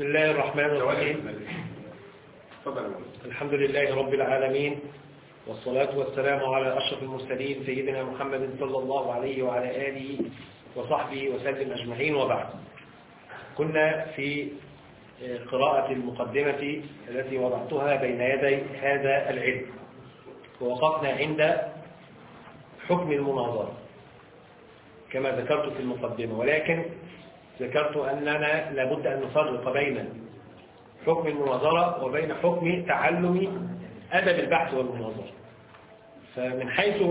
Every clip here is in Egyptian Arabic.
بسم الله الرحمن الرحيم الحمد لله رب العالمين والصلاة والسلام على أشرف المرسلين سيدنا محمد صلى الله عليه وعلى آله وصحبه وسلم أجمعين وبعد كنا في قراءة المقدمة التي وضعتها بين يدي هذا العلم ووقفنا عند حكم المناظرة كما ذكرت في المقدمة ولكن ذكرت أننا لابد أن نفرق بين حكم المناظرة وبين حكم تعلم أدب البحث والمناظرة فمن حيث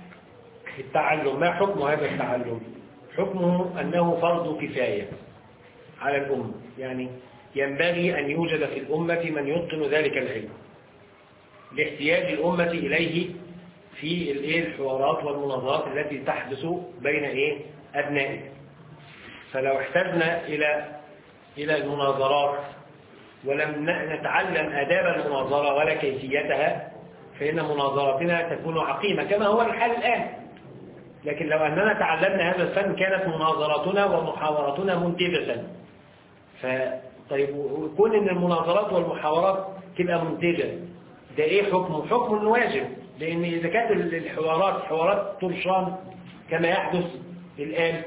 التعلم ما حكم هذا التعلم حكمه أنه فرض كفاية على الأمة يعني ينبغي أن يوجد في الأمة من يتقن ذلك العلم لاحتياج الأمة إليه في الحوارات والمناظرات التي تحدث بين إيه أبنائه فلو احتجنا إلى إلى المناظرات ولم نتعلم آداب المناظرة ولا كيفيتها فإن مناظرتنا تكون عقيمة كما هو الحال الآن لكن لو أننا تعلمنا هذا الفن كانت مناظراتنا ومحاوراتنا منتجة فطيب يكون ان المناظرات والمحاورات تبقى منتجة ده ايه حكمه حكم واجب لان اذا كانت الحوارات حوارات طرشان كما يحدث الآن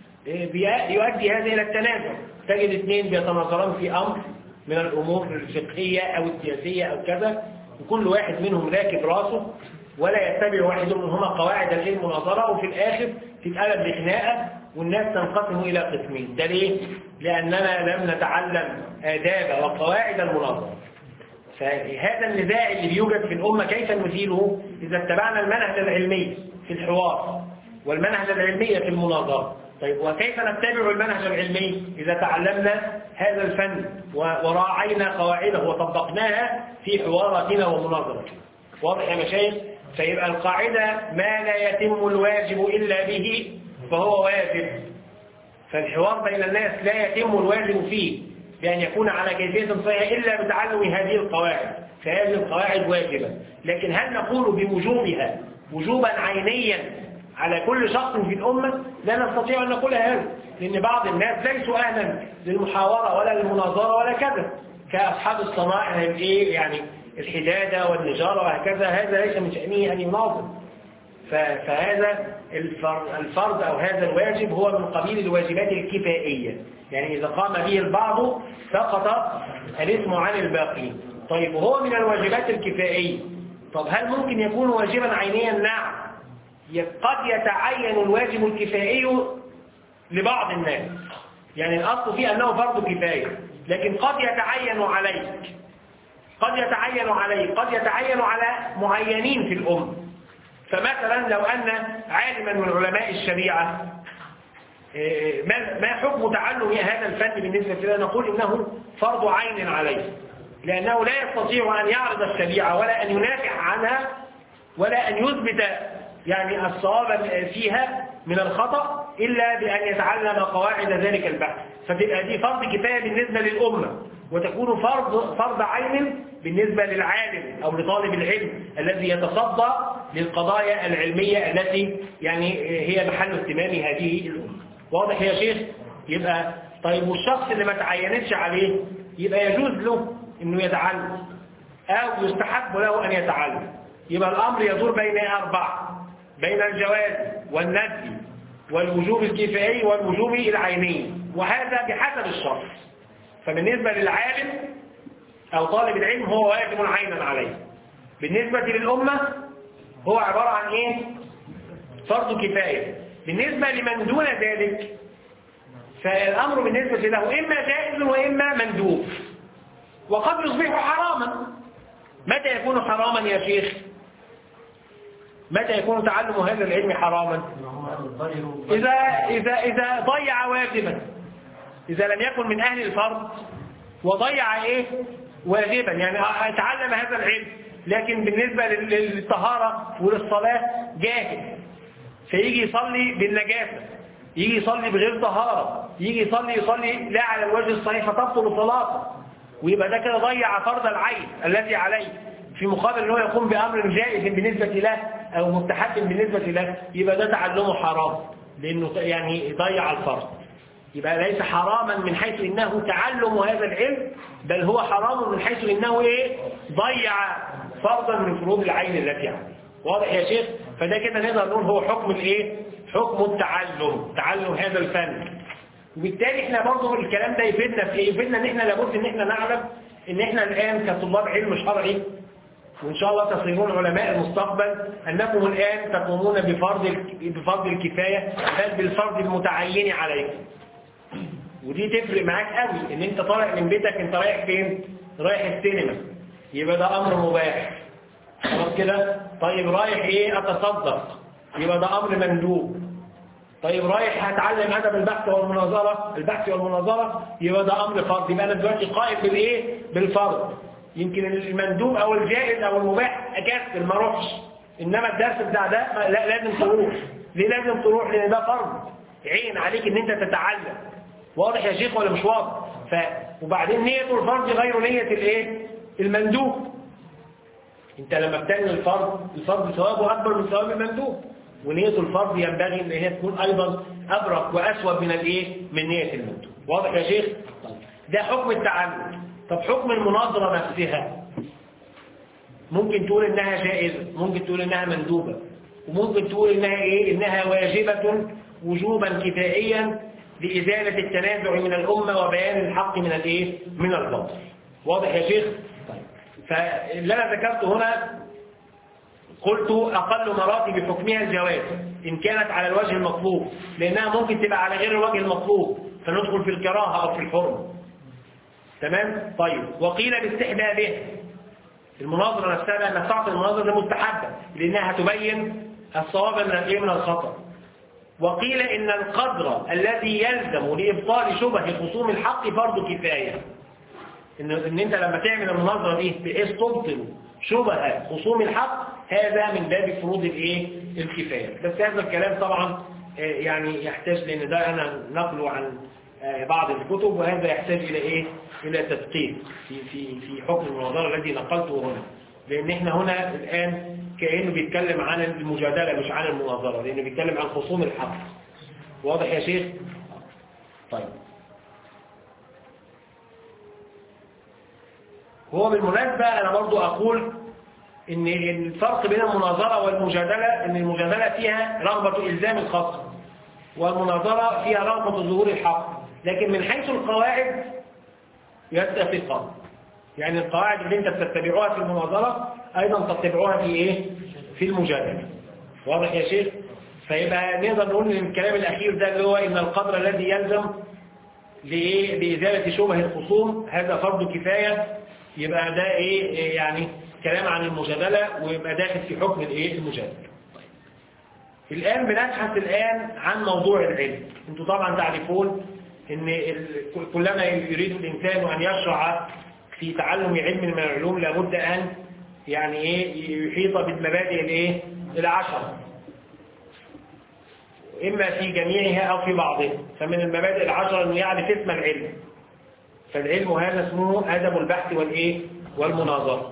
يؤدي هذا إلى التنازع تجد اثنين بيتناظران في أمر من الأمور الفقهية أو السياسية أو كذا وكل واحد منهم راكب راسه ولا يتبع واحد منهما قواعد العلم المناظرة وفي الآخر تتقلب لخناقة والناس تنقسم إلى قسمين ده ليه؟ لأننا لم نتعلم آداب وقواعد المناظرة فهذا النزاع اللي بيوجد في الأمة كيف نزيله إذا اتبعنا المنهج العلمي في الحوار والمنهج العلمي في المناظرة طيب وكيف نتبع المنهج العلمي إذا تعلمنا هذا الفن وراعينا قواعده وطبقناها في حواراتنا ومناظرتنا واضح يا مشايخ فيبقى القاعدة ما لا يتم الواجب إلا به فهو واجب فالحوار بين الناس لا يتم الواجب فيه بأن يكون على كيفية صحيحة إلا بتعلم هذه القواعد فهذه القواعد واجبة لكن هل نقول بوجوبها وجوبا عينيا على كل شخص في الأمة لا نستطيع أن نقول هذا لأن بعض الناس ليسوا أهلا للمحاورة ولا للمناظرة ولا كذا كأصحاب الصنائع الإيه يعني الحدادة والنجارة وهكذا هذا ليس من شأنه أن يناظر فهذا الفرض أو هذا الواجب هو من قبيل الواجبات الكفائية يعني إذا قام به البعض سقط الاسم عن الباقين طيب وهو من الواجبات الكفائية طب هل ممكن يكون واجبا عينيا نعم قد يتعين الواجب الكفائي لبعض الناس يعني الأصل فيه أنه فرض كفاية لكن قد يتعين عليك قد يتعين عليك قد يتعين على معينين في الأمة فمثلا لو أن عالما من علماء الشريعة ما حكم تعلم هذا الفن بالنسبة لنا نقول إنه فرض عين عليه لأنه لا يستطيع أن يعرض الشريعة ولا أن ينافع عنها ولا أن يثبت يعني الصواب فيها من الخطأ إلا بأن يتعلم قواعد ذلك البحث فتبقى دي فرض كفاية بالنسبة للأمة وتكون فرض فرض عين بالنسبة للعالم أو لطالب العلم الذي يتصدى للقضايا العلمية التي يعني هي محل اهتمام هذه الأمة واضح يا شيخ يبقى طيب والشخص اللي ما تعينتش عليه يبقى يجوز له انه يتعلم او يستحب له ان يتعلم يبقى الامر يدور بين اربعه بين الجواز والندب والوجوب الكفائي والوجوب العيني وهذا بحسب الشرط فبالنسبة للعالم أو طالب العلم هو واجب عينا عليه بالنسبة للأمة هو عبارة عن إيه؟ فرض كفاية بالنسبة لمن دون ذلك فالأمر بالنسبة له إما جائز وإما مندوب وقد يصبح حراما متى يكون حراما يا شيخ متى يكون تعلم هذا العلم حراما إذا, إذا, إذا ضيع واجبا إذا لم يكن من أهل الفرض وضيع إيه واجبا يعني تعلم هذا العلم لكن بالنسبة للطهارة وللصلاة جاهل فيجي يصلي بالنجاسة يجي يصلي بغير طهارة يجي يصلي يصلي لا على الوجه الصحيح فتبطل صلاته ويبقى ده كده ضيع فرض العين الذي عليه في مقابل ان هو يقوم بأمر جائز بالنسبة له أو مستحب بالنسبة له يبقى ده تعلمه حرام لأنه يعني ضيع الفرض يبقى ليس حراما من حيث انه تعلم هذا العلم بل هو حرام من حيث انه ايه ضيع فرضا من فروض العين التي عليه واضح يا شيخ فده كده نقدر نقول هو حكم الايه حكم التعلم تعلم هذا الفن وبالتالي احنا برضه الكلام ده يفيدنا في ايه يفيدنا ان احنا لابد ان احنا نعلم ان احنا الان كطلاب علم شرعي وإن شاء الله تصيرون علماء المستقبل أنكم الآن تقومون بفرض بفرض الكفاية بل بالفرض المتعين عليكم ودي تفرق معاك قوي ان انت طالع من بيتك انت رايح فين رايح السينما يبقى ده امر مباح خلاص كده طيب رايح ايه اتصدق يبقى ده امر مندوب طيب رايح هتعلم ادب البحث والمناظره البحث والمناظره يبقى ده امر فرض يبقى انا دلوقتي قائم بالايه بالفرض يمكن المندوب او الجائز او المباح اكسر ما اروحش انما الدرس بتاع ده لا لازم تروح ليه لازم تروح لان ده فرض عين عليك ان انت تتعلم واضح يا شيخ ولا مش واضح ف... وبعدين نية الفرض غير نية الايه المندوب انت لما بتعمل الفرض الفرض ثوابه اكبر من ثواب المندوب ونية الفرض ينبغي ان هي تكون ايضا ابرك واسود من الايه من نية المندوب واضح يا شيخ ده حكم التعلم طب حكم المناظرة نفسها ممكن تقول انها جائزة ممكن تقول انها مندوبة وممكن تقول انها ايه انها واجبة وجوبا كفائيا لإزالة التنازع من الأمة وبيان الحق من الايه من الباطل واضح يا شيخ طيب فاللي انا ذكرته هنا قلت أقل مراتب حكمها الجواز إن كانت على الوجه المطلوب لأنها ممكن تبقى على غير الوجه المطلوب فندخل في الكراهة أو في الحرم تمام طيب وقيل باستحبابه المناظرة نفسها لأن تعطي المناظرة دي مستحبة لأنها تبين الصواب من الايه من الخطأ وقيل إن القدر الذي يلزم لإبطال شبه خصوم الحق فرض كفاية إن, إن أنت لما تعمل المناظرة دي بحيث تبطل شبه خصوم الحق هذا من باب فروض الايه الكفاية بس هذا الكلام طبعا يعني يحتاج لأن ده أنا نقله عن بعض الكتب وهذا يحتاج إلى إيه إلى تدقيق في في في حكم المناظرة الذي نقلته هنا لأن احنا هنا الآن كأنه بيتكلم عن المجادلة مش عن المناظرة لأنه بيتكلم عن خصوم الحق واضح يا شيخ طيب هو بالمناسبة أنا برضو أقول إن الفرق بين المناظرة والمجادلة إن المجادلة فيها رغبة إلزام الخصم والمناظرة فيها رغبة ظهور الحق لكن من حيث القواعد يتفقان يعني القواعد اللي انت بتتبعوها في المناظرة ايضا تتبعوها في ايه في المجادلة واضح يا شيخ فيبقى نقدر نقول ان الكلام الاخير ده اللي هو ان القدر الذي يلزم لايه لازاله شبه الخصوم هذا فرض كفايه يبقى ده ايه يعني كلام عن المجادله ويبقى داخل في حكم الايه المجادله الان بنبحث الان عن موضوع العلم انتم طبعا تعرفون ان كلما يريد الانسان ان يشرع في تعلم علم من العلوم لابد أن يعني إيه يحيط بالمبادئ الإيه العشرة إما في جميعها أو في بعضها فمن المبادئ العشرة أنه يعرف اسم العلم فالعلم هذا اسمه أدب البحث والإيه والمناظرة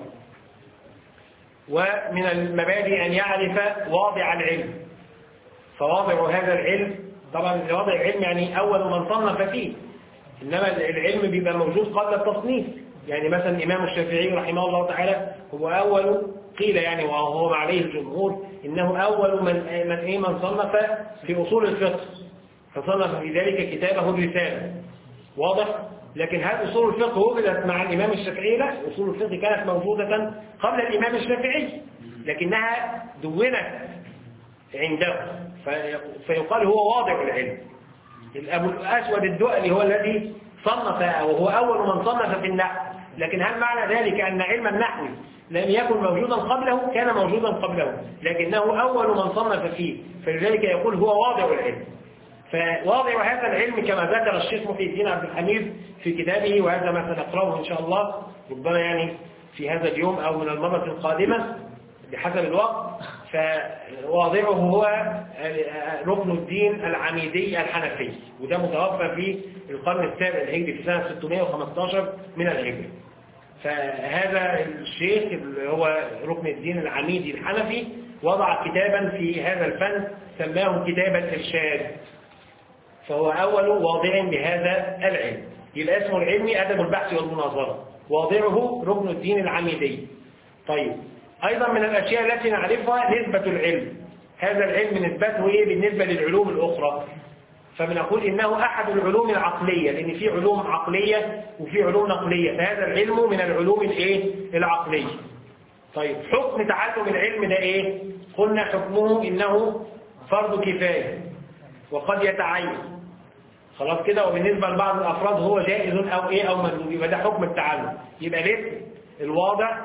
ومن المبادئ أن يعرف واضع العلم فواضع هذا العلم طبعا واضع العلم يعني أول من صنف فيه إنما العلم بيبقى موجود قبل التصنيف يعني مثلا الإمام الشافعي رحمه الله تعالى هو أول قيل يعني وهو عليه الجمهور إنه أول من من إيه من صنف في أصول الفقه فصنف في ذلك كتابه الرسالة واضح لكن هل أصول الفقه وجدت مع الإمام الشافعي لا أصول الفقه كانت موجودة قبل الإمام الشافعي لكنها دونت عنده فيقال هو واضع العلم الأبو الأسود الدؤلي هو الذي صنف وهو أول من صنف في النحو لكن هل معنى ذلك أن علم النحو لم يكن موجودا قبله كان موجودا قبله لكنه أول من صنف فيه فلذلك يقول هو واضع العلم فواضع هذا العلم كما ذكر الشيخ محي الدين عبد الحميد في كتابه وهذا ما سنقرأه إن شاء الله ربما يعني في هذا اليوم أو من المرة القادمة بحسب الوقت فواضعه هو ركن الدين العميدي الحنفي وده متوفى في القرن السابع الهجري في سنة 615 من الهجرة فهذا الشيخ اللي هو ركن الدين العميدي الحنفي وضع كتابا في هذا الفن سماه كتاب الإرشاد فهو أول واضع بهذا العلم يبقى اسمه العلمي أدب البحث والمناظرة واضعه ركن الدين العميدي طيب أيضا من الأشياء التي نعرفها نسبة العلم هذا العلم نسبته إيه بالنسبة للعلوم الأخرى فبنقول إنه أحد العلوم العقلية لأن في علوم عقلية وفي علوم نقلية فهذا العلم من العلوم الإيه العقلية طيب حكم تعلم العلم ده إيه قلنا حكمه إنه فرض كفاية وقد يتعين خلاص كده وبالنسبة لبعض الأفراد هو جائز أو إيه أو مندوب يبقى ده حكم التعلم يبقى الاسم الواضع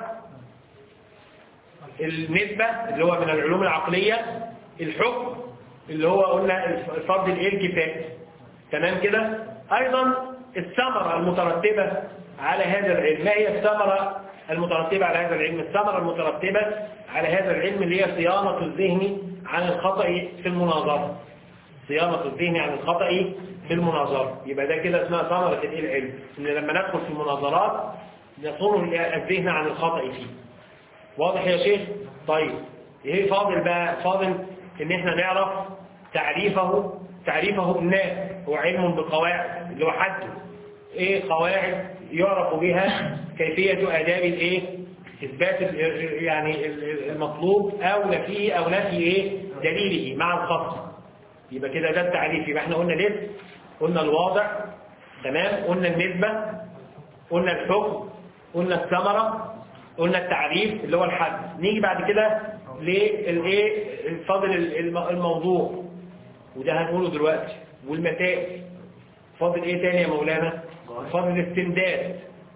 النسبة اللي هو من العلوم العقلية الحكم اللي هو قلنا الفرض الايه الكفاية تمام كده أيضا الثمرة المترتبة على هذا العلم ما هي الثمرة المترتبة على هذا العلم الثمرة المترتبة على هذا العلم اللي هي صيانة الذهن عن الخطأ في المناظرة صيانة الذهن عن الخطأ في المناظرة يبقى ده كده اسمها ثمرة الايه العلم ان لما ندخل في المناظرات نصون الذهن عن الخطأ فيه واضح يا شيخ طيب ايه فاضل بقى فاضل ان احنا نعرف تعريفه تعريفه الناس هو علم بقواعد اللي هو حد ايه قواعد يعرف بها كيفية آداب الايه اثبات يعني المطلوب او نفيه او نفي ايه دليله مع الخط يبقى كده ده التعريف يبقى احنا قلنا ليه قلنا الواضع تمام قلنا النسبة قلنا الحكم قلنا الثمرة قلنا التعريف اللي هو الحد نيجي بعد كده للايه الفاضل الموضوع وده هنقوله دلوقتي والمسائل فاضل ايه تاني يا مولانا فاضل الاستمداد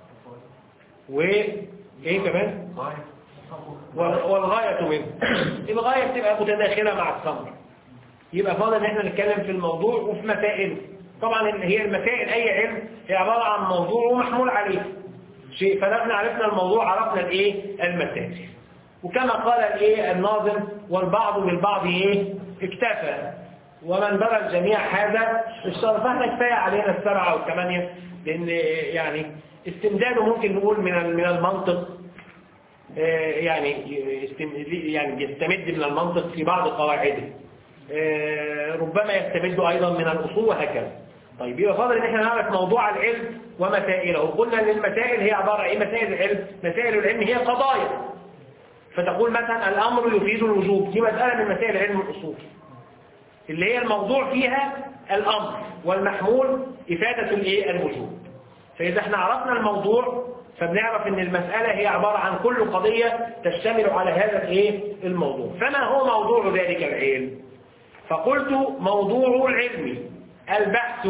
وايه كمان والغاية منه الغاية بتبقى متداخلة مع الثمر يبقى فاضل ان احنا نتكلم في الموضوع وفي مسائل طبعا هي المسائل اي علم هي عبارة عن موضوع ومحمول عليه شيء فنحن عرفنا الموضوع عرفنا الايه المسائل وكما قال الايه الناظم والبعض بالبعض ايه اكتفى ومن درى الجميع هذا الشرط فاحنا كفايه علينا السبعه او الثمانيه لان يعني استمداده ممكن نقول من من المنطق يعني يعني يستمد من المنطق في بعض قواعده ربما يستمد ايضا من الاصول وهكذا طيب يبقى فاضل ان احنا نعرف موضوع العلم ومسائله قلنا ان المسائل هي عباره ايه مسائل العلم مسائل العلم هي قضايا فتقول مثلا الامر يفيد الوجوب دي مساله من مسائل علم الاصول اللي هي الموضوع فيها الامر والمحمول افاده الايه الوجوب فاذا احنا عرفنا الموضوع فبنعرف ان المساله هي عباره عن كل قضيه تشتمل على هذا الايه الموضوع فما هو موضوع ذلك العلم فقلت موضوع العلم البحث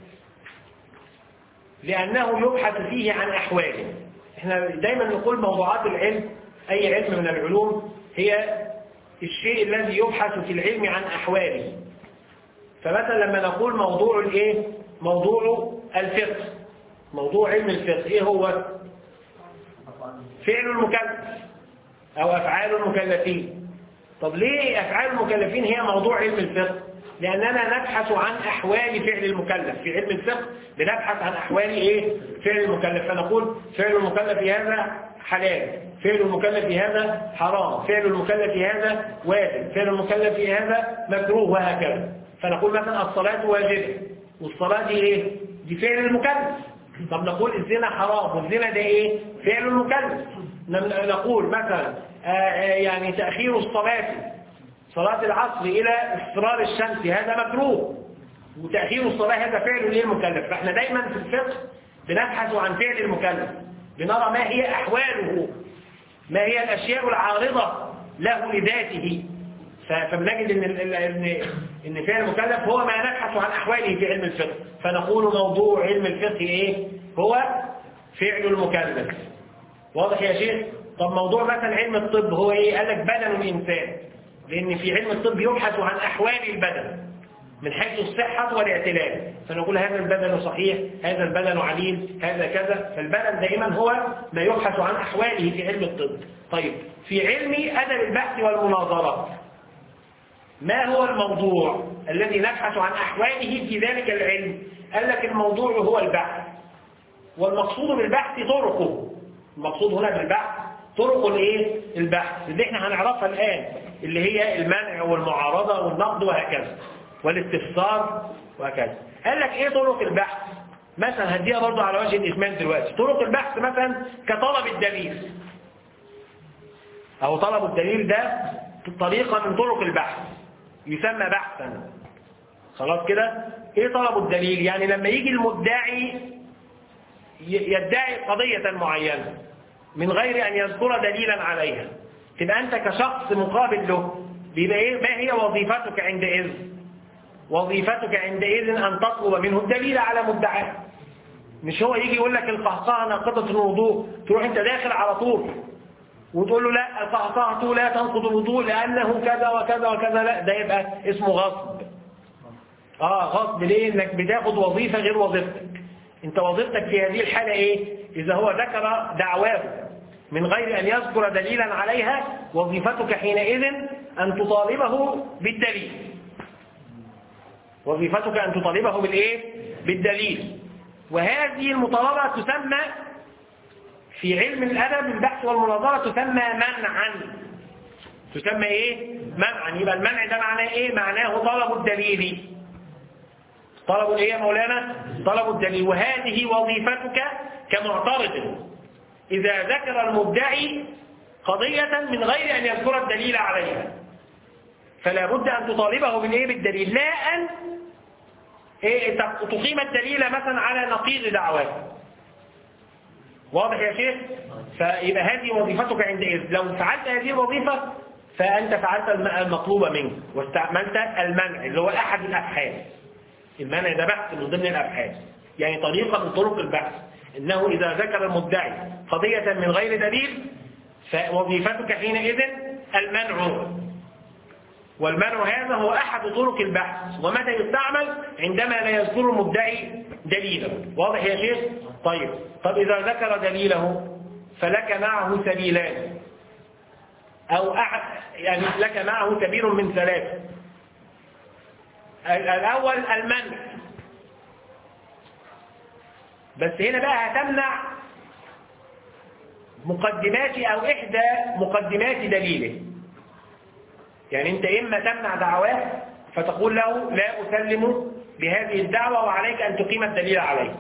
لأنه يبحث فيه عن أحواله احنا دايما نقول موضوعات العلم أي علم من العلوم هي الشيء الذي يبحث في العلم عن أحواله فمثلا لما نقول موضوع الايه موضوع الفقه موضوع علم الفقه ايه هو فعل المكلف او افعال المكلفين طب ليه افعال المكلفين هي موضوع علم الفقه لأننا نبحث عن أحوال فعل المكلف في علم الفقه بنبحث عن أحوال إيه فعل المكلف فنقول فعل المكلف هذا حلال فعل المكلف هذا حرام فعل المكلف هذا واجب فعل المكلف هذا مكروه وهكذا فنقول مثلا الصلاة واجبة والصلاة دي إيه دي فعل المكلف طب نقول الزنا حرام والزنا ده إيه فعل المكلف نقول مثلا يعني تأخير الصلاة صلاة العصر إلى اصفرار الشمس هذا مكروه وتأخير الصلاة هذا فعل للمكلف فاحنا دايما في الفقه بنبحث عن فعل المكلف بنرى ما هي أحواله ما هي الأشياء العارضة له لذاته فبنجد إن, إن, إن فعل المكلف هو ما نبحث عن أحواله في علم الفقه فنقول موضوع علم الفقه إيه هو فعل المكلف واضح يا شيخ طب موضوع مثلا علم الطب هو إيه قال لك بدن الإنسان لأن في علم الطب يبحث عن أحوال البدن من حيث الصحة والاعتلال فنقول هذا البدن صحيح هذا البدن عليل هذا كذا فالبدن دائما هو ما يبحث عن أحواله في علم الطب طيب في علم أدب البحث والمناظرات ما هو الموضوع الذي نبحث عن أحواله في ذلك العلم قال لك الموضوع هو البحث والمقصود بالبحث طرقه المقصود هنا بالبحث طرق الايه البحث اللي احنا هنعرفها الآن اللي هي المنع والمعارضة والنقد وهكذا والاستفسار وهكذا قال لك ايه طرق البحث مثلا هديها برضو على وجه الإكمال دلوقتي طرق البحث مثلا كطلب الدليل أو طلب الدليل ده طريقة من طرق البحث يسمى بحثا خلاص كده ايه طلب الدليل يعني لما يجي المدعي يدعي قضية معينة من غير أن يذكر دليلا عليها تبقى أنت كشخص مقابل له بيبقى إيه ما هي وظيفتك عندئذ وظيفتك عندئذ أن تطلب منه الدليل على مدعاه مش هو يجي يقول لك القهقهة ناقضة الوضوء تروح أنت داخل على طول وتقول له لا القهقهة لا تنقض الوضوء لأنه كذا وكذا وكذا لا ده يبقى اسمه غصب اه غصب ليه انك بتاخد وظيفة غير وظيفتك انت وظيفتك في هذه الحالة ايه اذا هو ذكر دعواه من غير ان يذكر دليلا عليها وظيفتك حينئذ ان تطالبه بالدليل وظيفتك ان تطالبه بالايه بالدليل وهذه المطالبة تسمى في علم الادب البحث والمناظرة تسمى منعا تسمى ايه منعا يبقى المنع ده معناه ايه معناه طلب الدليل طلب ايه يا مولانا طلب الدليل وهذه وظيفتك كمعترض إذا ذكر المدعي قضية من غير أن يذكر الدليل عليها فلا بد أن تطالبه بالإيه بالدليل لا أن إيه تقيم الدليل مثلا على نقيض دعواه واضح يا شيخ فيبقى هذه وظيفتك عندئذ لو فعلت هذه الوظيفة فأنت فعلت المطلوب منك واستعملت المنع اللي هو أحد الأبحاث المنع ده بحث من ضمن الأبحاث يعني طريقة من طرق البحث إنه إذا ذكر المدعي قضية من غير دليل فوظيفتك حينئذ المنع والمنع هذا هو أحد طرق البحث ومتى يستعمل عندما لا يذكر المدعي دليلا واضح يا شيخ؟ طيب طب إذا ذكر دليله فلك معه سبيلان أو أحد يعني لك معه سبيل من ثلاثة الأول المنع بس هنا بقى هتمنع مقدمات أو إحدى مقدمات دليله يعني أنت إما تمنع دعواه فتقول له لا أسلم بهذه الدعوة وعليك أن تقيم الدليل عليه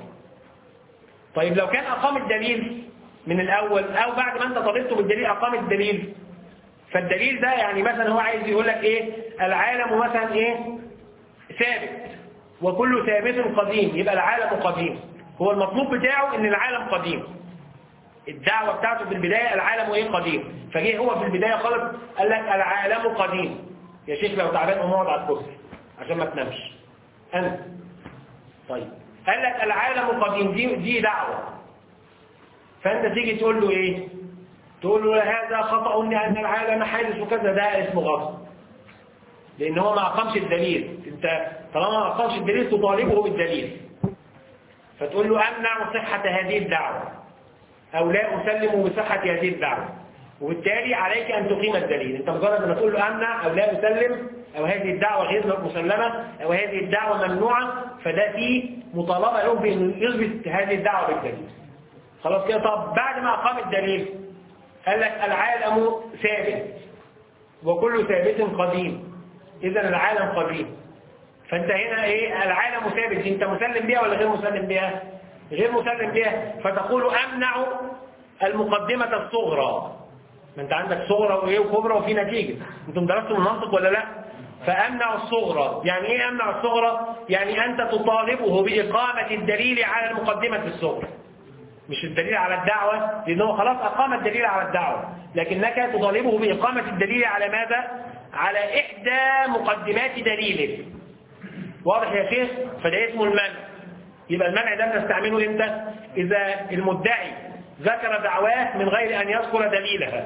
طيب لو كان أقام الدليل من الأول أو بعد ما أنت طلبته بالدليل أقام الدليل فالدليل ده يعني مثلا هو عايز يقول لك إيه العالم مثلا إيه ثابت وكل ثابت قديم يبقى العالم قديم هو المطلوب بتاعه ان العالم قديم الدعوة بتاعته في البداية العالم ايه قديم فجه هو في البداية خالص قال لك العالم قديم يا شيخ لو تعبان قوم اقعد على الكرسي عشان ما تنامش انت طيب قال لك العالم قديم دي دي دعوة فانت تيجي تقول له ايه تقول له هذا خطأ لأن العالم حادث وكذا ده اسمه غلط لأن هو ما أقامش الدليل أنت طالما ما أقامش الدليل تطالبه بالدليل فتقول له أمنع صحة هذه الدعوة أو لا أسلم بصحة هذه الدعوة وبالتالي عليك أن تقيم الدليل أنت مجرد ما تقول له أمنع أو لا أسلم أو هذه الدعوة غير مسلمة أو هذه الدعوة ممنوعة فده فيه مطالبة له بأنه يثبت هذه الدعوة بالدليل خلاص كده طب بعد ما أقام الدليل قال لك العالم ثابت وكل ثابت قديم إذا العالم قديم فأنت هنا إيه العالم ثابت أنت مسلم بها ولا غير مسلم بها غير مسلم بها فتقول أمنع المقدمة الصغرى ما أنت عندك صغرى وإيه وكبرى وفي نتيجة أنتم درستم المنطق ولا لا فأمنع الصغرى يعني إيه أمنع الصغرى يعني أنت تطالبه بإقامة الدليل على المقدمة الصغرى مش الدليل على الدعوة لأنه خلاص أقام الدليل على الدعوة لكنك تطالبه بإقامة الدليل على ماذا؟ على إحدى مقدمات دليله واضح يا شيخ؟ فده اسمه المنع يبقى المنع ده بنستعمله امتى؟ إذا المدعي ذكر دعواه من غير أن يذكر دليلها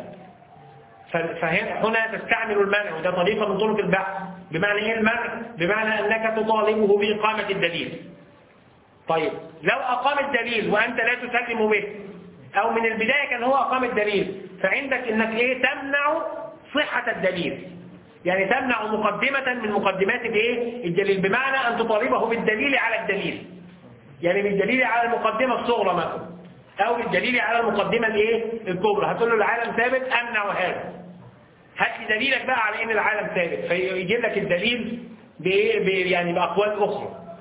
فهنا تستعمل المنع وده طريقة من طرق البحث بمعنى ايه المنع؟ بمعنى أنك تطالبه بإقامة الدليل طيب لو أقام الدليل وأنت لا تسلم به أو من البداية كان هو أقام الدليل فعندك أنك إيه تمنع صحة الدليل يعني تمنع مقدمة من مقدمات الإيه الدليل بمعنى أن تطالبه بالدليل على الدليل يعني بالدليل على المقدمة الصغرى مثلا أو بالدليل على المقدمة الإيه الكبرى هتقول له العالم ثابت أمنع هذا هات لي دليلك بقى على إن العالم ثابت فيجيب لك الدليل بإيه يعني بأقوال أخرى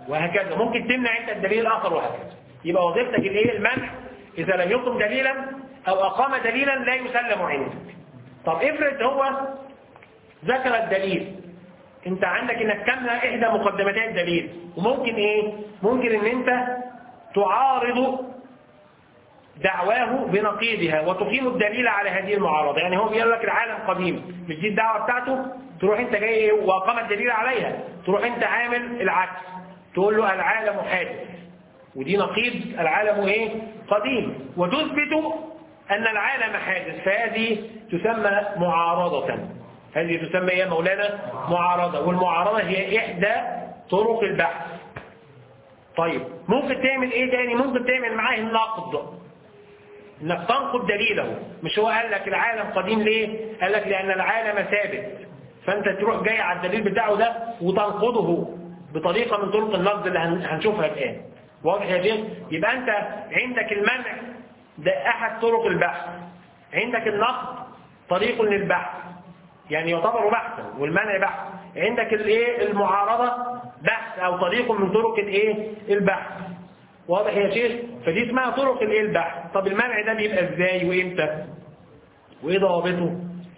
وهكذا ممكن تمنع انت الدليل الاخر وهكذا يبقى وظيفتك الايه المنع اذا لم يقم دليلا او اقام دليلا لا يسلم عندك طب افرض هو ذكر الدليل انت عندك انك تمنع احدى مقدمتي الدليل وممكن ايه ممكن ان انت تعارض دعواه بنقيضها وتقيم الدليل على هذه المعارضة يعني هو بيقول لك العالم قديم مش دي الدعوة بتاعته تروح انت جاي وقام الدليل عليها تروح انت عامل العكس تقول له العالم حادث ودي نقيض العالم ايه قديم وتثبت ان العالم حادث فهذه تسمى معارضة هذه تسمى يا مولانا معارضة والمعارضة هي احدى طرق البحث طيب ممكن تعمل ايه تاني ممكن تعمل معاه النقد انك تنقض دليله مش هو قال لك العالم قديم ليه قال لك لان العالم ثابت فانت تروح جاي على الدليل بتاعه ده وتنقضه بطريقه من طرق النقد اللي هنشوفها الان واضح يا شيخ يبقى انت عندك المنع ده احد طرق البحث عندك النقد طريق للبحث يعني يعتبر بحثا والمنع بحث عندك الايه المعارضه بحث او طريق من طرق الايه البحث واضح يا شيخ فدي اسمها طرق الايه البحث طب المنع ده بيبقى ازاي وامتى وايه ضوابطه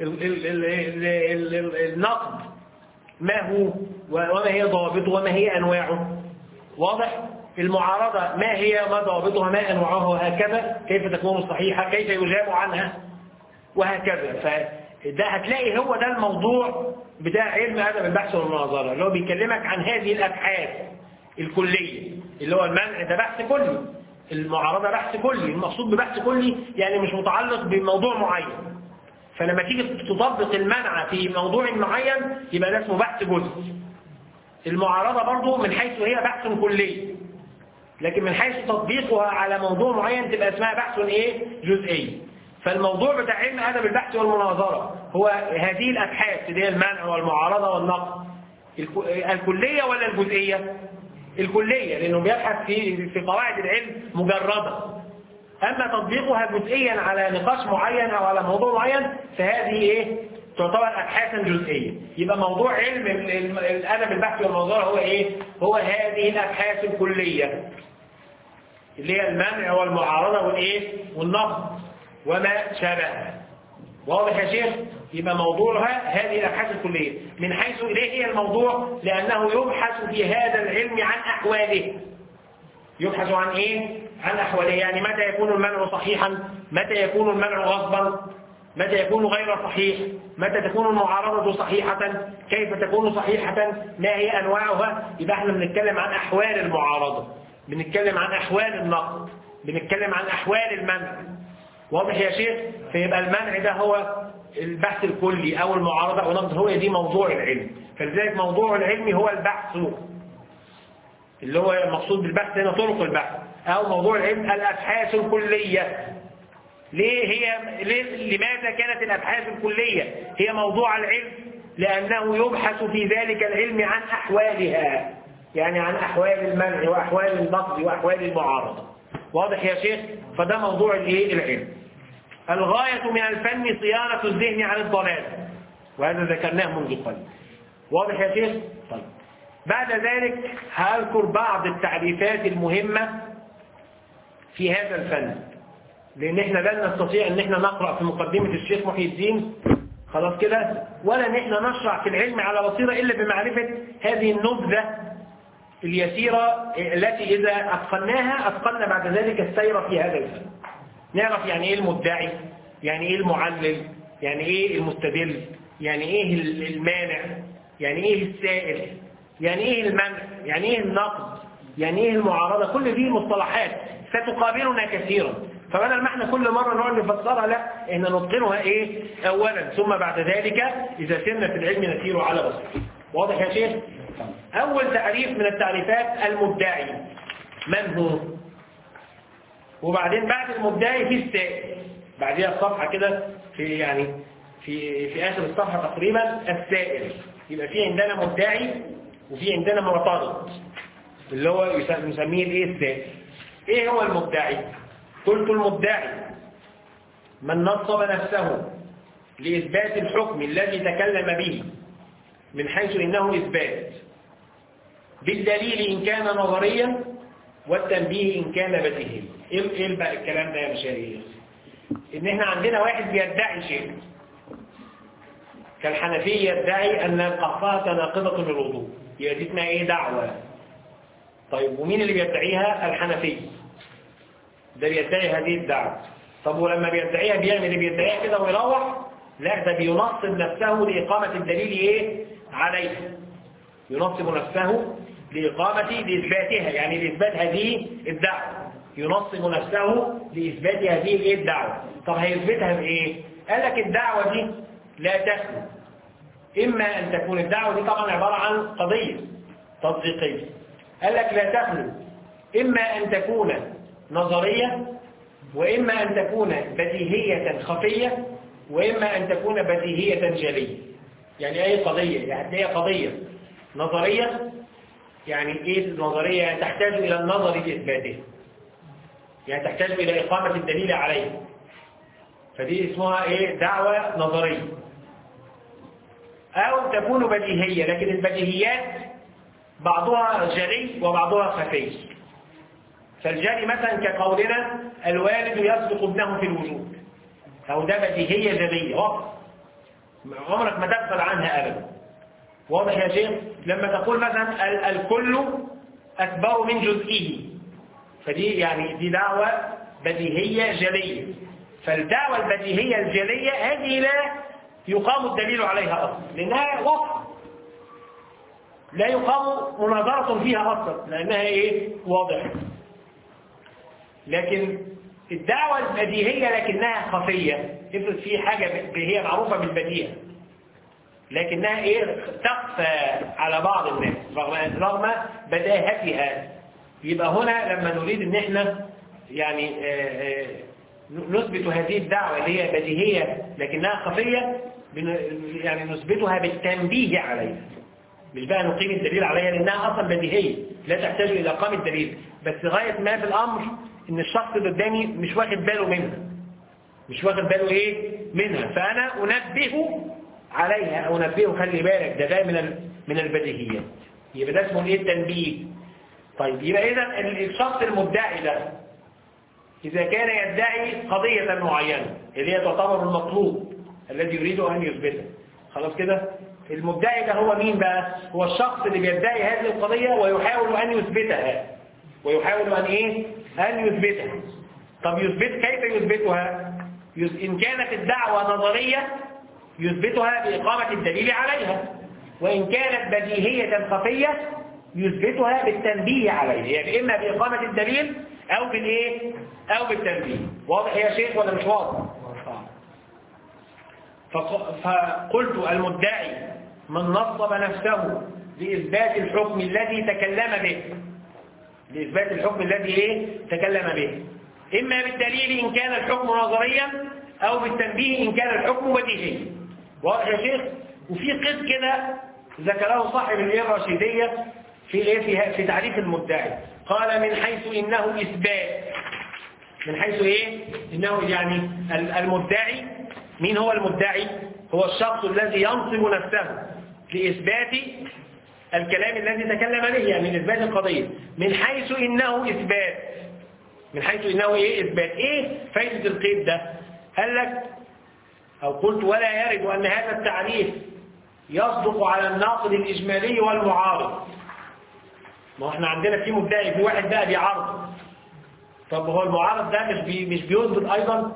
النقد ما هو وما هي ضوابطه وما هي انواعه واضح المعارضة ما هي ما ضوابطها ما أنواعها وهكذا كيف تكون صحيحة كيف يجاب عنها وهكذا فده هتلاقي هو ده الموضوع بتاع علم أدب البحث والمناظرة اللي هو بيكلمك عن هذه الأبحاث الكلية اللي هو المنع ده بحث كلي المعارضة بحث كلي المقصود ببحث كلي يعني مش متعلق بموضوع معين فلما تيجي تطبق المنع في موضوع معين يبقى ده اسمه بحث جزء المعارضة برضو من حيث هي بحث كلي لكن من حيث تطبيقها على موضوع معين تبقى اسمها بحث ايه جزئي فالموضوع بتاع علم ادب البحث والمناظرة هو هذه الابحاث اللي هي المنع والمعارضة والنقد الكلية ولا الجزئية الكلية لأنه بيبحث في في قواعد العلم مجردة أما تطبيقها جزئيا على نقاش معين أو على موضوع معين فهذه إيه تعتبر أبحاثا جزئية يبقى موضوع علم الأدب البحث والمناظرة هو إيه هو هذه الأبحاث الكلية اللي هي المنع والمعارضة والإيه والنقد وما شابه واضح يا شيخ يبقى موضوعها هذه الأبحاث الكلية من حيث إليه هي الموضوع لأنه يبحث في هذا العلم عن أحواله يبحث عن إيه؟ عن أحواله يعني متى يكون المنع صحيحا متى يكون المنع غصبا متى يكون غير صحيح متى تكون المعارضة صحيحة كيف تكون صحيحة ما هي أنواعها يبقى احنا بنتكلم عن أحوال المعارضة بنتكلم عن أحوال النقد بنتكلم عن أحوال المنع واضح يا شيخ فيبقى المنع ده هو البحث الكلي أو المعارضة أو نقد هو دي موضوع العلم فلذلك موضوع العلم هو البحث اللي هو المقصود بالبحث هنا طرق البحث أو موضوع العلم الأبحاث الكلية ليه هي ليه لماذا كانت الأبحاث الكلية هي موضوع العلم لأنه يبحث في ذلك العلم عن أحوالها يعني عن أحوال المنع وأحوال النقد وأحوال المعارضة واضح يا شيخ فده موضوع الايه العلم الغاية من الفن صيانة الذهن عن الضلال وهذا ذكرناه منذ قليل واضح يا شيخ طيب بعد ذلك هذكر بعض التعريفات المهمة في هذا الفن لان احنا لن نستطيع ان احنا نقرأ في مقدمة الشيخ محي الدين خلاص كده ولا ان احنا نشرع في العلم على بصيرة الا بمعرفة هذه النبذة اليسيرة التي إذا أتقناها أتقنا بعد ذلك السير في هذا الفن نعرف يعني إيه المدعي يعني إيه المعلل يعني إيه المستدل يعني إيه المانع يعني إيه السائل يعني إيه المنع يعني إيه النقد يعني إيه المعارضة كل دي مصطلحات ستقابلنا كثيرا فبدل ما احنا كل مرة نقعد نفسرها لا احنا نتقنها ايه اولا ثم بعد ذلك اذا سرنا في العلم نسير على بصير واضح يا شيخ اول تعريف من التعريفات المدعي من هو وبعدين بعد المدعي في السائل بعدها الصفحة كده في يعني في في آخر الصفحة تقريبا السائل يبقى في عندنا مدعي وفي عندنا معترض اللي هو نسميه الايه السائل ايه هو المدعي قلت المدعي من نصب نفسه لإثبات الحكم الذي تكلم به من حيث إنه إثبات بالدليل إن كان نظريا والتنبيه إن كان بديهيا إيه إيه بقى الكلام ده يا مشاهير إن إحنا عندنا واحد بيدعي شيء كالحنفي يدعي أن القحفة ناقضة للوضوء يبقى دي اسمها إيه دعوة طيب ومين اللي بيدعيها الحنفي ده بيدعي هذه الدعوة طب ولما بيدعيها بيعمل ايه بيدعيها كده ويروح لا ده بينصب نفسه لإقامة الدليل ايه عليه ينصب نفسه لإقامة لإثباتها يعني لإثبات هذه الدعوة ينصب نفسه لإثبات هذه الايه الدعوة طب هيثبتها بإيه قال لك الدعوة دي لا تخلو إما أن تكون الدعوة دي طبعا عبارة عن قضية تطبيقية قال لك لا تخلو إما أن تكون نظرية وإما أن تكون بديهية خفية وإما أن تكون بديهية جلية يعني أي قضية يعني هي قضية نظرية يعني إيه النظرية يعني تحتاج إلى النظر لإثباته يعني تحتاج إلى إقامة الدليل عليه فدي اسمها إيه دعوة نظرية أو تكون بديهية لكن البديهيات بعضها جلي وبعضها خفي فالجلي مثلا كقولنا الوالد يسبق ابنه في الوجود أو ده بديهية جلية واضح عمرك ما تغفل عنها أبدا واضح يا شيخ لما تقول مثلا ال الكل أكبر من جزئه فدي يعني دي دعوة بديهية جلية فالدعوة البديهية الجلية هذه لا يقام الدليل عليها أصلا لأنها واضحة لا يقام مناظرة فيها أصلا لأنها إيه واضحة لكن الدعوة البديهية لكنها خفية افرض في حاجة هي معروفة بالبديهة لكنها ايه تخفى على بعض الناس رغم رغم بداهتها يبقى هنا لما نريد ان احنا يعني آآ آآ نثبت هذه الدعوة اللي هي بديهية لكنها خفية يعني نثبتها بالتنبيه عليها مش بقى نقيم الدليل عليها لانها اصلا بديهية لا تحتاج الى اقامة الدليل بس غاية ما في الامر ان الشخص اللي قدامي مش واخد باله منها مش واخد باله ايه منها فانا انبهه عليها او انبهه خلي بالك ده ده من من البديهيات يبقى ده اسمه ايه التنبيه طيب يبقى اذا الشخص المدعي ده اذا كان يدعي قضية معينة اللي هي تعتبر المطلوب الذي يريد ان يثبته خلاص كده المدعي ده هو مين بقى هو الشخص اللي بيدعي هذه القضية ويحاول ان يثبتها ويحاول ان ايه أن يثبتها طب يثبت كيف يثبتها إن كانت الدعوة نظرية يثبتها بإقامة الدليل عليها وإن كانت بديهية خفية يثبتها بالتنبيه عليها يعني إما بإقامة الدليل أو بالإيه أو بالتنبيه واضح يا شيخ ولا مش واضح فقلت المدعي من نصب نفسه لإثبات الحكم الذي تكلم به لإثبات الحكم الذي إيه تكلم به إما بالدليل إن كان الحكم نظريا أو بالتنبيه إن كان الحكم بديهيا واضح يا شيخ وفي قيد كده ذكره صاحب الإيه الرشيدية في إيه في, في تعريف المدعي قال من حيث إنه إثبات من حيث إيه إنه يعني المدعي مين هو المدعي هو الشخص الذي ينصب نفسه لإثبات الكلام الذي تكلم به يعني من إثبات القضية من حيث إنه إثبات من حيث إنه إيه إثبات إيه فايدة القيد ده قال لك أو قلت ولا يرد أن هذا التعريف يصدق على الناقد الإجمالي والمعارض ما احنا عندنا في مدعي في واحد بقى بيعارض طب هو المعارض ده مش بي مش بيثبت أيضا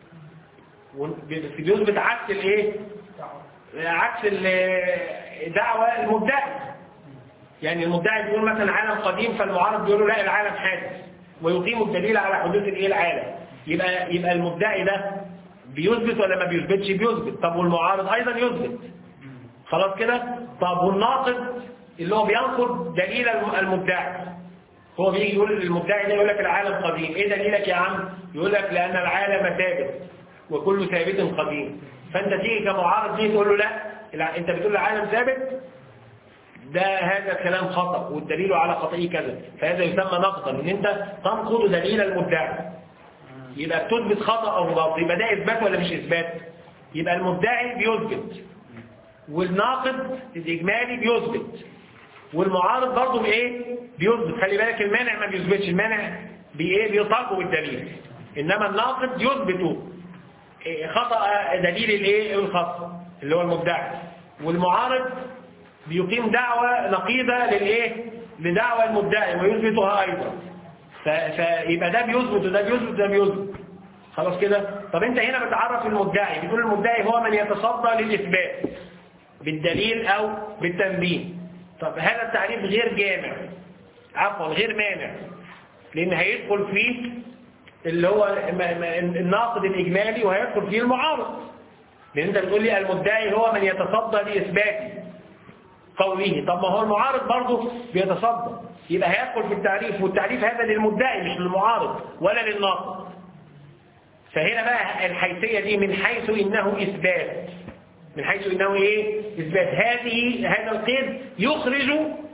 بيثبت عكس الايه عكس الدعوة المدعي يعني المدعي بيقول مثلا عالم قديم فالمعارض بيقول له لا العالم حادث ويقيم الدليل على حدوث الايه العالم يبقى يبقى المدعي ده بيثبت ولا ما بيثبتش بيثبت طب والمعارض ايضا يثبت خلاص كده طب والناقد اللي هو بينقد دليل المدعي هو بيجي يقول المدعي ده يقول لك العالم قديم ايه دليلك يا عم يقول لك لان العالم ثابت وكل ثابت قديم فانت تيجي كمعارض تيجي تقول له لا انت بتقول العالم ثابت ده هذا كلام خطأ والدليل على خطئه كذا فهذا يسمى نقضا ان انت تنقض دليل المدعي يبقى بتثبت خطأ او باطل يبقى ده اثبات ولا مش اثبات يبقى المدعي بيثبت والناقد الاجمالي بيثبت والمعارض برضه بايه بيثبت خلي بالك المانع ما بيثبتش المانع بايه بيطالبه بالدليل انما الناقض يثبت إيه، خطأ دليل الايه الخطأ اللي هو المدعي والمعارض بيقيم دعوة نقيضة للايه لدعوة المدعي ويثبتها ايضا ف- فيبقى ده بيثبت وده بيثبت وده بيثبت خلاص كده طب انت هنا بتعرف المدعي بتقول المدعي هو من يتصدى للاثبات بالدليل او بالتنبيه طب هذا التعريف غير جامع عفوا غير مانع لان هيدخل فيه اللي هو م- م- الناقد الاجمالي وهيدخل فيه المعارض لان انت بتقول لي المدعي هو من يتصدى لاثبات قوله طب ما هو المعارض برضه بيتصدى يبقى هيدخل في التعريف والتعريف هذا للمدعي مش للمعارض ولا للناقد فهنا بقى الحيثية دي من حيث إنه إثبات من حيث إنه إيه إثبات هذه هذا القيد يخرج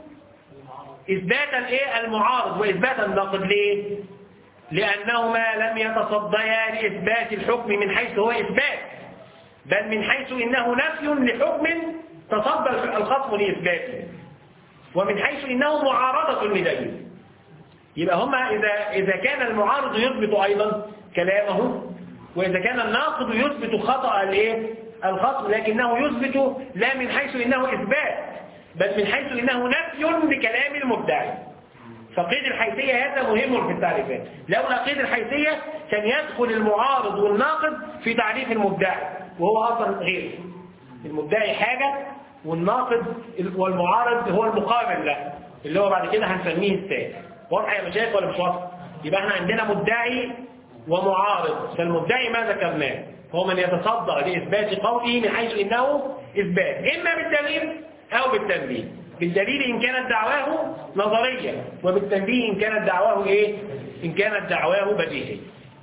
إثبات الإيه المعارض وإثبات الناقد ليه لأنهما لم يتصديا لإثبات الحكم من حيث هو إثبات بل من حيث إنه نفي لحكم تصدى الخصم لإثباته ومن حيث إنه معارضة لدليل يبقى هما إذا, إذا كان المعارض يثبت أيضا كلامه وإذا كان الناقض يثبت خطأ الايه الخصم لكنه يثبت لا من حيث إنه إثبات بل من حيث إنه نفي لكلام المدعي فقيد الحيثية هذا مهم في التعريفات لولا قيد الحيثية كان يدخل المعارض والناقض في تعريف المدعي وهو أصلا غيره المدعي حاجة والناقض والمعارض هو المقابل له اللي هو بعد كده هنسميه الثاني واضح يا مشايخ ولا مش واضح يبقى احنا عندنا مدعي ومعارض فالمدعي ما ذكرناه هو من يتصدى لإثبات قوله من حيث إنه إثبات إما بالدليل أو بالتنبيه بالدليل إن كانت دعواه نظرية وبالتنبيه إن كانت دعواه إيه إن كانت دعواه بديهية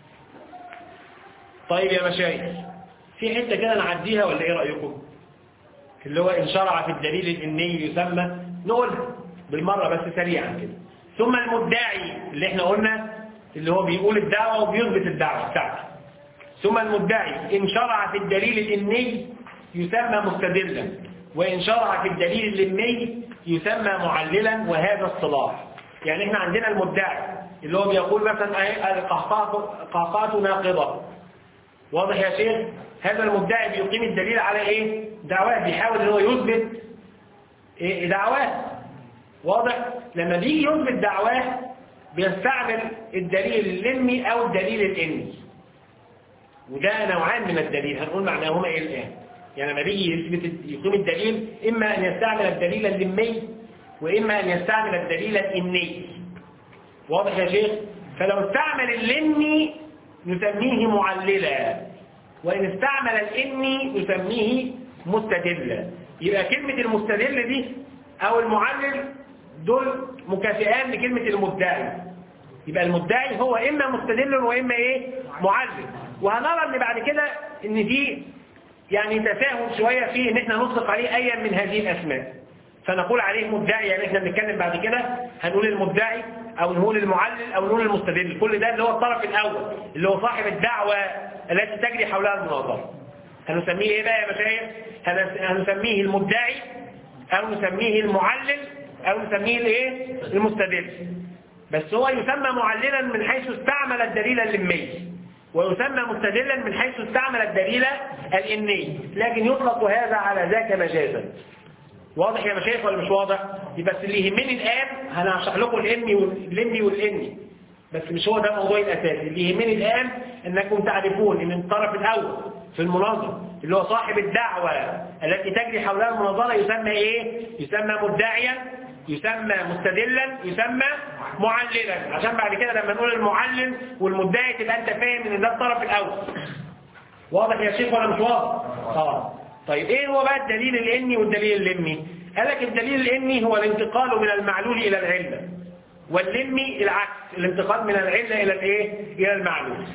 طيب يا مشايخ في حتة كده نعديها ولا إيه رأيكم اللي هو إن شرع في الدليل الإني يسمى نقولها بالمرة بس سريعا كده ثم المدعي اللي احنا قلنا اللي هو بيقول الدعوة وبيثبت الدعوة بتاعته ثم المدعي إن شرع في الدليل الإني يسمى مستدلا وإن شرع في الدليل الإني يسمى معللا وهذا اصطلاح يعني احنا عندنا المدعي اللي هو بيقول مثلا ايه القهقهة ناقضة واضح يا شيخ هذا المدعي بيقيم الدليل على ايه دعواه بيحاول ان هو يثبت إيه دعواه واضح لما بيجي يثبت دعواه بيستعمل الدليل اللمي او الدليل الاني وده نوعان من الدليل هنقول معناهما ايه الان يعني لما بيجي يثبت يقيم الدليل اما ان يستعمل الدليل اللمي واما ان يستعمل الدليل الاني واضح يا شيخ فلو استعمل اللمي نسميه معللا وإن استعمل الإني نسميه مستدلا يبقى كلمة المستدل دي أو المعلل دول مكافئان لكلمة المدعي يبقى المدعي هو إما مستدل وإما إيه معلل وهنرى أن بعد كده أن في يعني تفاهم شوية فيه أن احنا نطلق عليه أيا من هذه الأسماء فنقول عليه مدعي يعني احنا بنتكلم بعد كده هنقول المدعي او نقول المعلل او نقول المستدل كل ده اللي هو الطرف الاول اللي هو صاحب الدعوة التي تجري حولها المناظرة هنسميه ايه بقى يا مشايخ هنسميه المدعي او نسميه المعلل او نسميه الايه المستدل بس هو يسمى معللا من حيث استعمل الدليل اللمي ويسمى مستدلا من حيث استعمل الدليل الاني لكن يطلق هذا على ذاك مجازا واضح يا مشايخ ولا مش واضح بس اللي يهمني الآن هنشرح لكم الإني والإني والإني بس مش هو ده الموضوع الأساسي اللي يهمني الآن أنكم تعرفون أن الطرف الأول في المناظرة اللي هو صاحب الدعوة التي تجري حولها المناظرة يسمى إيه؟ يسمى مدعيا يسمى مستدلا يسمى معللا عشان بعد كده لما نقول المعلل والمدعي تبقى أنت فاهم أن ده الطرف الأول واضح يا شيخ ولا مش واضح؟ اه طيب ايه هو بقى الدليل الاني والدليل اللمي قال لك الدليل الاني هو الانتقال من المعلول الى العلة واللمي العكس الانتقال من العلة الى الايه الى المعلول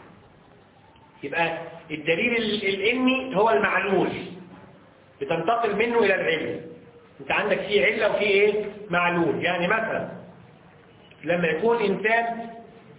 يبقى الدليل الاني هو المعلول بتنتقل منه الى العلة انت عندك فيه علة وفيه ايه معلول يعني مثلا لما يكون انسان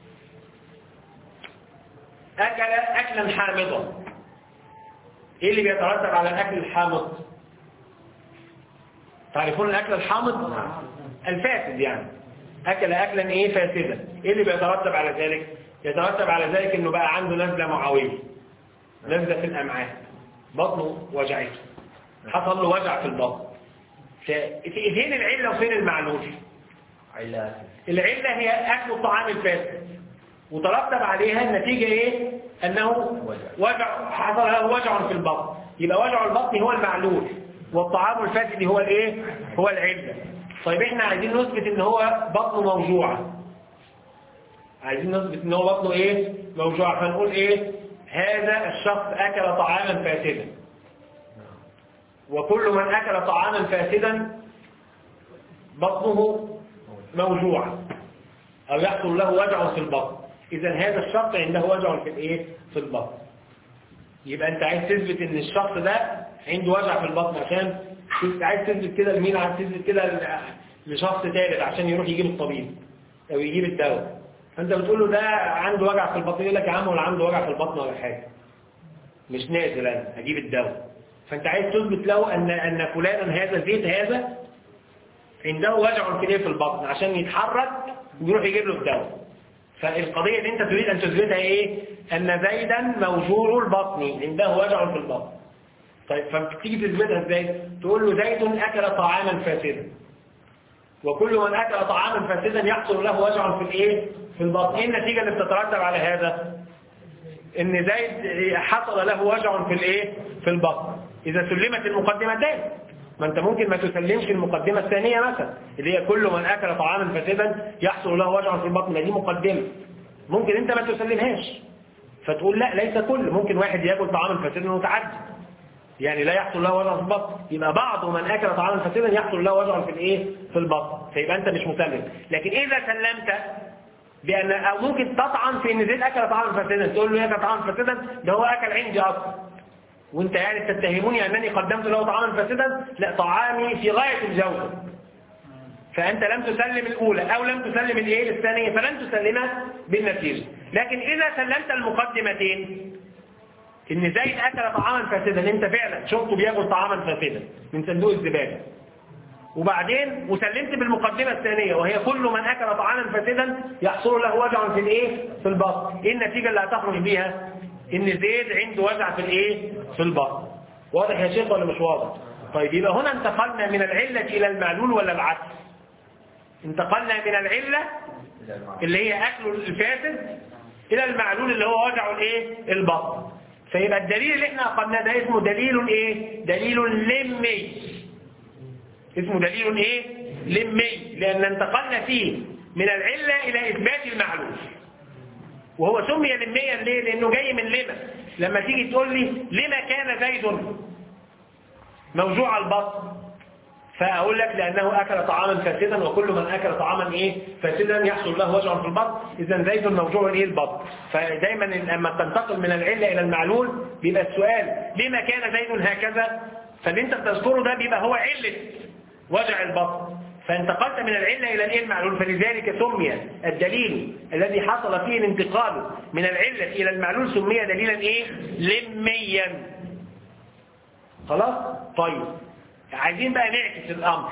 اكل اكلا حامضا ايه اللي بيترتب على الاكل الحامض تعرفون الأكل الحامض الفاسد يعني أكل أكلا إيه فاسدا إيه اللي بيترتب على ذلك يترتب على ذلك إنه بقى عنده نزلة معوية نزلة في الأمعاء بطنه وجعته حصل له وجع في البطن فين العلة وفين المعلول علة العلة هي أكل الطعام الفاسد وترتب عليها النتيجة إيه أنه وجع حصل له وجع في البطن يبقى وجع البطن هو المعلول والطعام الفاسد هو الايه هو العلة طيب احنا عايزين نثبت ان هو بطنه موجوع عايزين نثبت ان هو بطنه ايه موجوع فنقول ايه هذا الشخص اكل طعاما فاسدا وكل من اكل طعاما فاسدا بطنه موجوع او يحصل له وجع في البطن اذا هذا الشخص عنده وجع في الايه في البطن يبقى انت عايز تثبت ان الشخص ده عنده وجع في البطن عشان كنت عايز تثبت كده لمين عايز تثبت كده ل- لشخص ثالث عشان يروح يجيب الطبيب او يجيب الدواء فانت بتقول له ده عنده وجع في البطن يقول لك يا عم ولا عنده وجع في البطن ولا حاجه مش نازل انا هجيب الدواء فانت عايز تثبت له ان ان فلانا هذا زيت هذا عنده وجع كبير في البطن عشان يتحرك ويروح يجيب له الدواء فالقضية اللي انت تريد ان تثبتها ايه ان زيدا موجوع البطن عنده وجع في البطن طيب فبتيجي تثبتها ازاي تقول له زيد اكل طعاما فاسدا وكل من اكل طعاما فاسدا يحصل له وجع في الايه في البطن ايه النتيجة اللي بتترتب على هذا ان زيد حصل له وجع في الايه في البطن اذا سلمت المقدمتان ما انت ممكن ما تسلمش المقدمة الثانية مثلا اللي هي كل من اكل طعاما فاسدا يحصل له وجع في البطن ما دي مقدمة ممكن انت ما تسلمهاش فتقول لا ليس كل ممكن واحد ياكل طعاما فاسدا متعدد يعني لا يحصل له وجع في البطن يبقى بعض من اكل طعاما فاسدا يحصل له وجع في الايه في البطن فيبقى انت مش مسلم لكن اذا سلمت بأن أو ممكن تطعن في إن زيد أكل طعاما فاسدا تقول له أكل طعاما فاسدا ده هو أكل عندي أصلا وأنت يعني تتهموني أنني قدمت له طعاما فاسدا لا طعامي في غاية الجودة فأنت لم تسلم الأولى أو لم تسلم الإيه الثانية فلن تسلمها بالنتيجة لكن إذا سلمت المقدمتين إن زيد أكل طعاما فاسدا أنت فعلا شفته بياكل طعاما فاسدا من صندوق الزبالة وبعدين وسلمت بالمقدمة الثانية وهي كل من أكل طعاما فاسدا يحصل له وجع في الإيه؟ في البطن إيه النتيجة اللي هتخرج بيها؟ إن زيد عنده وجع في الإيه؟ في البطن واضح يا شيخ ولا مش واضح؟ طيب يبقى هنا انتقلنا من العلة إلى المعلول ولا العكس؟ انتقلنا من العلة اللي هي أكل الفاسد إلى المعلول اللي هو وجع الإيه؟ البطن فيبقى الدليل اللي احنا أقلناه ده اسمه دليل إيه؟ دليل لمي اسمه دليل ايه لمي لان انتقلنا فيه من العلة الى اثبات المعلول وهو سمي لميا ليه لانه جاي من لما لما تيجي تقول لي لما كان زيد موجوع البطن فاقول لك لانه اكل طعاما فاسدا وكل من اكل طعاما ايه فاسدا يحصل له وجع في البطن اذا زيد موجوع ايه البطن فدايما لما تنتقل من العله الى المعلول بيبقى السؤال لما كان زيد هكذا فاللي انت بتذكره ده بيبقى هو عله وجع البطن فانتقلت من العلة إلى الإيه المعلول فلذلك سمي الدليل الذي حصل فيه الانتقال من العلة إلى المعلول سمي دليلا إيه لميا خلاص طيب عايزين بقى نعكس الأمر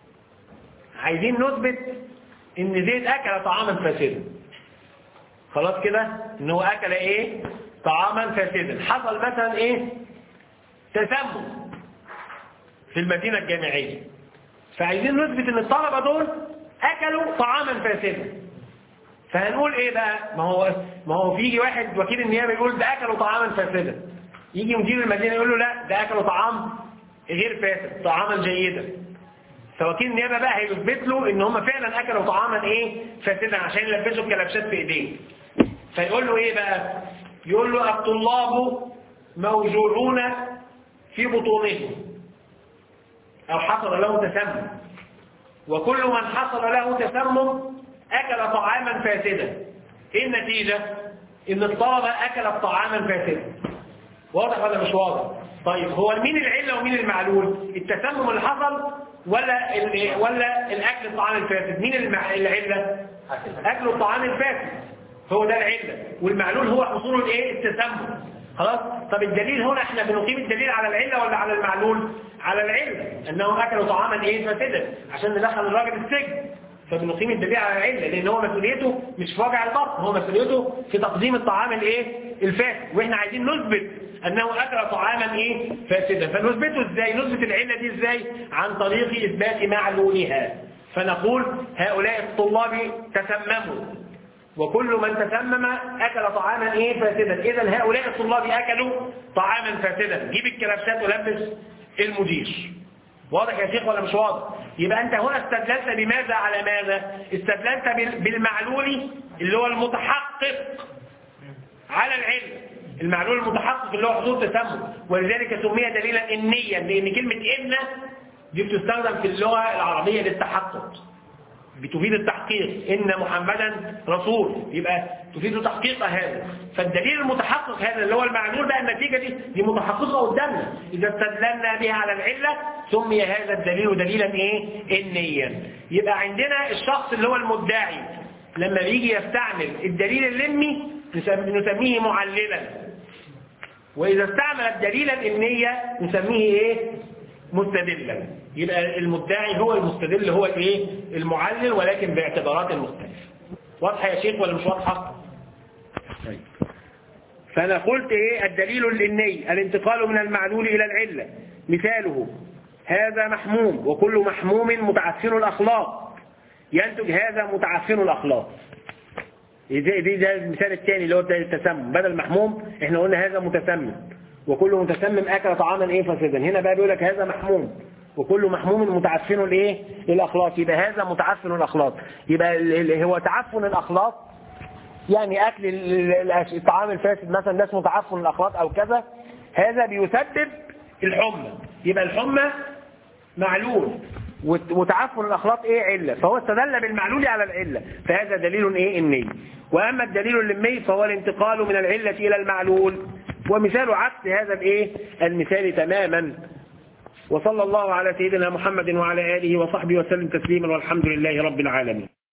عايزين نثبت إن زيد أكل طعاما فاسدا خلاص كده إن هو أكل إيه طعاما فاسدا حصل مثلا إيه تسمم في المدينة الجامعية فعايزين نثبت ان الطلبة دول اكلوا طعاما فاسدا فهنقول ايه بقى ما هو ما هو بيجي واحد وكيل النيابه يقول ده اكلوا طعاما فاسدا يجي مدير المدينه يقول له لا ده اكلوا طعام غير فاسد طعاما جيدا فوكيل النيابه بقى هيثبت له ان هم فعلا اكلوا طعاما ايه فاسدا عشان يلبسوا الكلبشات في ايديه فيقول له ايه بقى يقول له الطلاب موجوعون في بطونهم أو حصل له تسمم وكل من حصل له تسمم أكل طعاما فاسدا إيه النتيجة؟ إن الطلبة أكلت طعاما فاسدا واضح ولا مش واضح؟ طيب هو مين العلة ومين المعلول؟ التسمم اللي حصل ولا ال ولا الأكل الطعام الفاسد؟ مين المع... العلة؟ أكل الطعام الفاسد هو ده العلة والمعلول هو حصول الايه؟ التسمم خلاص طب الدليل هنا احنا بنقيم الدليل على العلة ولا على المعلول على العلة انه اكلوا طعاما ايه فاسدا عشان ندخل الراجل السجن فبنقيم الدليل على العلة لان هو مسؤوليته مش في وجع البطن هو مسؤوليته في تقديم الطعام الايه الفاسد واحنا عايزين نثبت انه اكل طعاما ايه فاسدا فنثبته ازاي نثبت العلة دي ازاي عن طريق اثبات معلولها فنقول هؤلاء الطلاب تسمموا وكل من تسمم أكل طعاما إيه فاسدا إذا هؤلاء الطلاب أكلوا طعاما فاسدا جيب الكرافشات ولبس المدير واضح يا شيخ ولا مش واضح يبقى أنت هنا استدللت بماذا على ماذا استدللت بالمعلول اللي هو المتحقق على العلم المعلول المتحقق اللي هو حضور تسمم ولذلك سمي دليلا إنيا لأن كلمة إن دي بتستخدم في اللغة العربية للتحقق بتفيد التحقيق إن محمدا رسول يبقى تفيد تحقيق هذا فالدليل المتحقق هذا اللي هو المعلول بقى النتيجة دي دي متحققة قدامنا إذا استدللنا بها على العلة سمي هذا الدليل دليلا إيه إنيا يبقى عندنا الشخص اللي هو المدعي لما بيجي يستعمل الدليل اللمي نسميه معللا وإذا استعمل الدليل الإنية نسميه إيه مستدلا يبقى المدعي هو المستدل هو الايه المعلل ولكن باعتبارات مختلفه واضحه يا شيخ ولا مش واضحه طيب فانا قلت ايه الدليل الاني الانتقال من المعلول الى العله مثاله هذا محموم وكل محموم متعفن الاخلاق ينتج هذا متعفن الاخلاق دي دي ده المثال الثاني اللي هو التسمم بدل محموم احنا قلنا هذا متسمم وكل متسمم اكل طعاما ايه فاسدا هنا بقى بيقول لك هذا محموم وكل محموم متعفن الايه الاخلاق يبقى هذا متعفن الاخلاق يبقى اللي هو تعفن الاخلاق يعني اكل الطعام الفاسد مثلا ناس متعفن الاخلاق او كذا هذا بيسبب الحمى يبقى الحمى معلول وتعفن الاخلاق ايه عله فهو استدل بالمعلول على العله فهذا دليل ايه اني واما الدليل اللمي فهو الانتقال من العله الى المعلول ومثال عكس هذا الايه المثال تماما وصلى الله على سيدنا محمد وعلى آله وصحبه وسلم تسليما والحمد لله رب العالمين